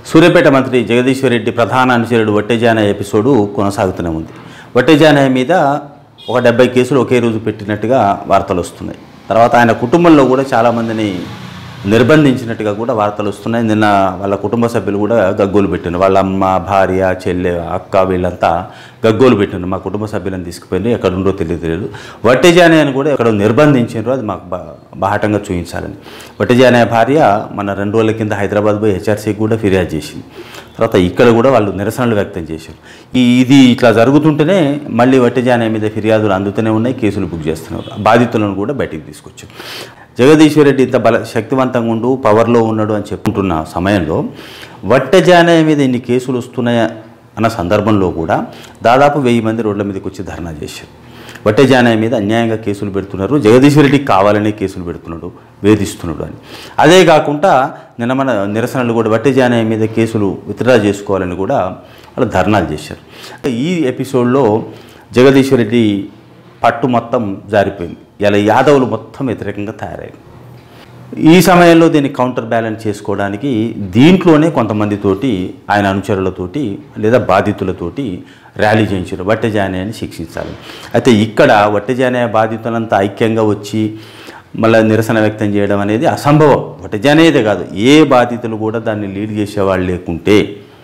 సూర్యాపేట మంత్రి జగదీశ్వర్ రెడ్డి ప్రధాన అనుచరుడు వట్టెజానయ్య ఎపిసోడు కొనసాగుతూనే ఉంది వట్టెజానయ్య మీద ఒక డెబ్బై కేసులు ఒకే రోజు పెట్టినట్టుగా వార్తలు వస్తున్నాయి తర్వాత ఆయన కుటుంబంలో కూడా చాలామందిని నిర్బంధించినట్టుగా కూడా వార్తలు వస్తున్నాయి నిన్న వాళ్ళ కుటుంబ సభ్యులు కూడా గగ్గోలు పెట్టినారు వాళ్ళ అమ్మ భార్య చెల్లె అక్క వీళ్ళంతా గగ్గోలు పెట్టినారు మా కుటుంబ సభ్యులను తీసుకుపోయి ఎక్కడ ఉందో తెలియదు తెలియదు వట్టెజానే అని కూడా ఎక్కడ నిర్బంధించారు అది మాకు బా బాహటంగా చూపించాలని వట్టెజానే భార్య మన రెండు రోజుల కింద హైదరాబాద్ పోయి హెచ్ఆర్సీకి కూడా ఫిర్యాదు చేసింది తర్వాత ఇక్కడ కూడా వాళ్ళు నిరసనలు వ్యక్తం చేశారు ఈ ఇది ఇట్లా జరుగుతుంటేనే మళ్ళీ వట్టెజానే మీద ఫిర్యాదులు అందుతూనే ఉన్నాయి కేసులు బుక్ చేస్తున్నారు బాధితులను కూడా బయటికి తీసుకొచ్చారు జగదీశ్వర్ రెడ్డి ఇంత బల శక్తివంతంగా ఉండు పవర్లో ఉన్నాడు అని చెప్పుకుంటున్న సమయంలో వట్టెజానే మీద ఇన్ని కేసులు వస్తున్నాయి అన్న సందర్భంలో కూడా దాదాపు వెయ్యి మంది రోడ్ల మీదకి వచ్చి ధర్నా చేశారు వట్టెజానయ్య మీద అన్యాయంగా కేసులు పెడుతున్నారు జగదీశ్వర్ రెడ్డికి కావాలనే కేసులు పెడుతున్నాడు వేధిస్తున్నాడు అని అదే కాకుండా నిన్న మన నిరసనలు కూడా వట్టెజానయ్య మీద కేసులు విత్డ్రా చేసుకోవాలని కూడా వాళ్ళు ధర్నాలు చేశారు ఈ ఎపిసోడ్లో జగదీశ్వర్ రెడ్డి పట్టు మొత్తం జారిపోయింది ఇలా యాదవులు మొత్తం వ్యతిరేకంగా తయారయ్యారు ఈ సమయంలో దీన్ని కౌంటర్ బ్యాలెన్స్ చేసుకోవడానికి దీంట్లోనే కొంతమందితోటి ఆయన అనుచరులతోటి లేదా బాధితులతోటి ర్యాలీ చేయించారు వట్టెజానయ్యని శిక్షించాలి అయితే ఇక్కడ వట్టెజానయ్య బాధితులంతా ఐక్యంగా వచ్చి మళ్ళీ నిరసన వ్యక్తం చేయడం అనేది అసంభవం వట్టెజానయ్యదే కాదు ఏ బాధితులు కూడా దాన్ని లీడ్ చేసేవాళ్ళు లేకుంటే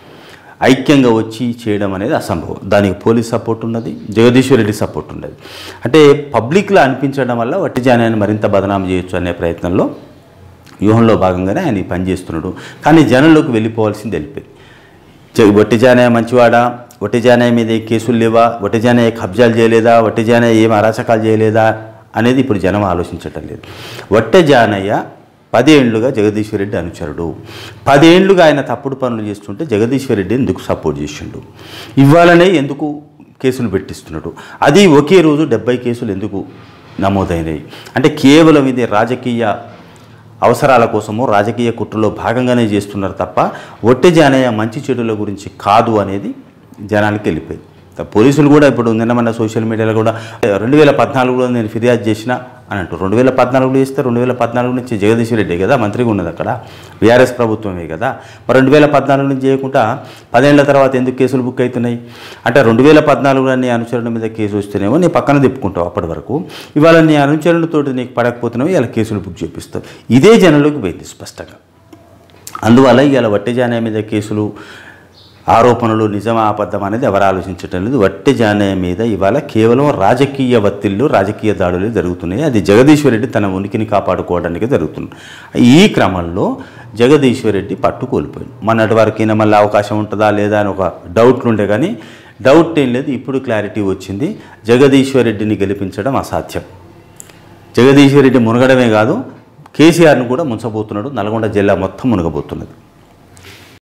ఐక్యంగా వచ్చి చేయడం అనేది అసంభవం దానికి పోలీస్ సపోర్ట్ ఉన్నది జగదీశ్వర్ రెడ్డి సపోర్ట్ ఉన్నది అంటే పబ్లిక్లో అనిపించడం వల్ల వట్టిజానాన్ని మరింత బదనాం చేయొచ్చు అనే ప్రయత్నంలో వ్యూహంలో భాగంగానే ఆయన ఈ పని చేస్తున్నాడు కానీ జనంలోకి వెళ్ళిపోవాల్సింది వెళ్ళిపోయింది జ- వట్టిజానయ్య మంచివాడా వట్టిజానయ్య మీద ఏ కేసులు లేవా వట్టిజానయ్య కబ్జాలు చేయలేదా వట్టిజానయ్య ఏం అరాచకాలు చేయలేదా అనేది ఇప్పుడు జనం ఆలోచించటం లేదు వట్టెజానయ్య పదేండ్లుగా జగదీశ్వర్ రెడ్డి అనుచరుడు పదేండ్లుగా ఆయన తప్పుడు పనులు చేస్తుంటే జగదీశ్వర్ రెడ్డి ఎందుకు సపోర్ట్ చేసిండు ఇవ్వాలనే ఎందుకు కేసులు పెట్టిస్తున్నాడు అది ఒకే రోజు డెబ్బై కేసులు ఎందుకు నమోదైనాయి అంటే కేవలం ఇది రాజకీయ అవసరాల కోసము రాజకీయ కుట్రలో భాగంగానే చేస్తున్నారు తప్ప ఒట్టి జానయ్య మంచి చెడుల గురించి కాదు అనేది జనానికి వెళ్ళిపోయింది పోలీసులు కూడా ఇప్పుడు నిన్న మన సోషల్ మీడియాలో కూడా రెండు వేల పద్నాలుగులో నేను ఫిర్యాదు చేసిన అని అంటారు రెండు వేల పద్నాలుగులో చేస్తే రెండు వేల పద్నాలుగు నుంచి జగదీశ్వర్ రెడ్డి కదా మంత్రిగా ఉన్నది అక్కడ బీఆర్ఎస్ ప్రభుత్వమే కదా మరి రెండు వేల పద్నాలుగు నుంచి చేయకుండా పదేళ్ల తర్వాత ఎందుకు కేసులు బుక్ అవుతున్నాయి అంటే రెండు వేల పద్నాలుగులో నీ అనుచరుల మీద కేసు వస్తేనేమో నీ పక్కన తిప్పుకుంటావు అప్పటి వరకు ఇవాళ నీ అనుచరులతో నీకు పడకపోతున్నావు ఇలా కేసులు బుక్ చేపిస్తావు ఇదే జనంలోకి పోయింది స్పష్టంగా అందువల్ల ఇవాళ వట్టెజానయ్య మీద కేసులు ఆరోపణలు నిజమా అబద్ధం అనేది ఎవరు ఆలోచించటం లేదు వట్టెజానయ్య మీద ఇవాళ కేవలం రాజకీయ ఒత్తిళ్ళు రాజకీయ దాడులు జరుగుతున్నాయి అది జగదీశ్వర్ రెడ్డి తన ఉనికిని కాపాడుకోవడానికి జరుగుతుంది ఈ క్రమంలో జగదీశ్వర్ రెడ్డి పట్టు కోల్పోయింది మొన్నటి వరకు ఈయన మళ్ళీ అవకాశం ఉంటుందా లేదా అని ఒక డౌట్లు ఉండే కానీ డౌట్ ఏం లేదు ఇప్పుడు క్లారిటీ వచ్చింది జగదీశ్వర్ రెడ్డిని గెలిపించడం అసాధ్యం జగదీశ్వర్ రెడ్డి మునగడమే కాదు కేసీఆర్ను కూడా ముంచబోతున్నాడు నల్గొండ జిల్లా మొత్తం మునగబోతున్నది